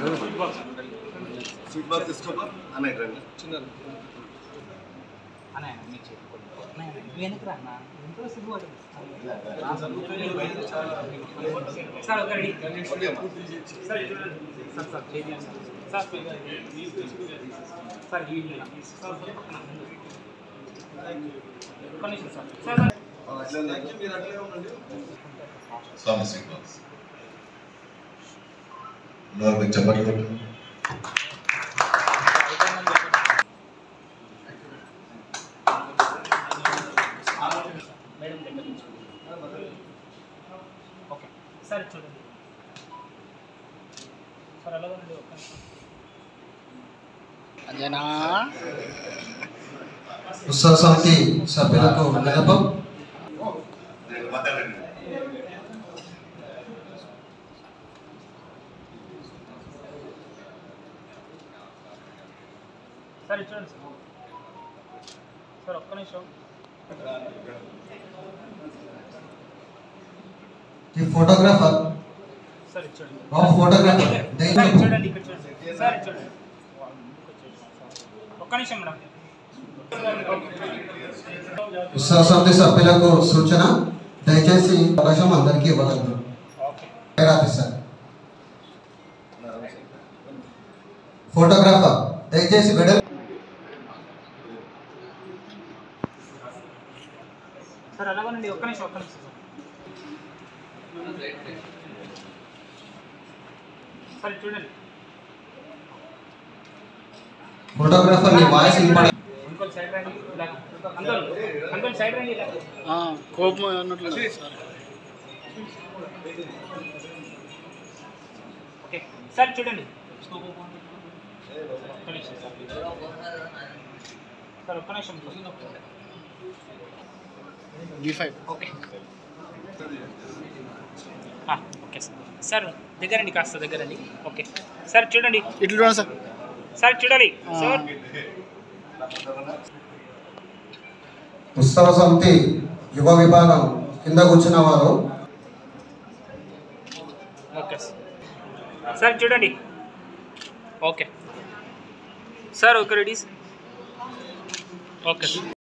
Sweet box తీసుకోపా అన్నయ్య రండి అన్నయ్య మీరు చెప్పుకోండి అన్నయ్య నువ్వు వెనక్కి రా అన్న ఎంతో సిగ్గుపడుతుంది సార్ ఒక రెడీ సార్ సార్ సార్ చేయండి సార్ సార్ ఈ ఇల్లు. సార్ ఒక్క నిమిషం సార్ సార్ స్వామి శ్రీనివాస్ ఉన్నారు మీకు చెప్పట్లు కొట్టు మేడం దగ్గర నుంచి ఓకే సార్ చూడండి సార్ అలాగే ఉండండి ఒక్క నిమిషం అంజనా ఉత్సవ సమితి సభ్యులకు విన్నపం నేను మాట్లాడండి సార్ ఇటు చూడండి సార్ సార్ ఒక్క నిమిషం ఈ ఫోటోగ్రాఫర్ సార్ ఇటు చూడండి బాబు ఫోటోగ్రాఫర్ సార్ ఇటు దయచేసి చూడండి ఇక్కడ చూడండి సార్ ఇటు చూడండి వాళ్ళ ముందుకు వచ్చేసి ఒక్క నిమిషం మేడం ఉత్సవ సమితి సభ్యులకు సూచన దయచేసి అవకాశం అందరికీ ఇవ్వగలరు ఓకే ఆఫీసర్ ఫోటోగ్రాఫర్ దయచేసి వెడల్ సార్ అలాగేనండి ఒక్క నిమిషం ఒక్క నిమిషం సార్ ఇటు చూడండి ఫోటోగ్రాఫర్ నీ వాయిస్ వినపడ అంకుల్ సైడ్ రండి ఇలాగ అంకుల్ అంకుల్ సైడ్ రండి ఇలాగ కోపం అన్నట్లు సార్ ఓకే సార్ చూడండి ఒక్క నిమిషం సార్ సార్ ఒక్క నిమిషం బీ ఫైవ్ ఓకే ఆ, ఓకే సార్ సార్ దగ్గరండి కాస్త దగ్గరండి ఓకే సార్ చూడండి ఇట్లు చూడండి సార్ సార్ చూడాలి సార్ ఉత్సవ సమితి యువ విభాగం కింద కూర్చున్న వారు ఓకే సార్ సార్ చూడండి okay sir okay ready okay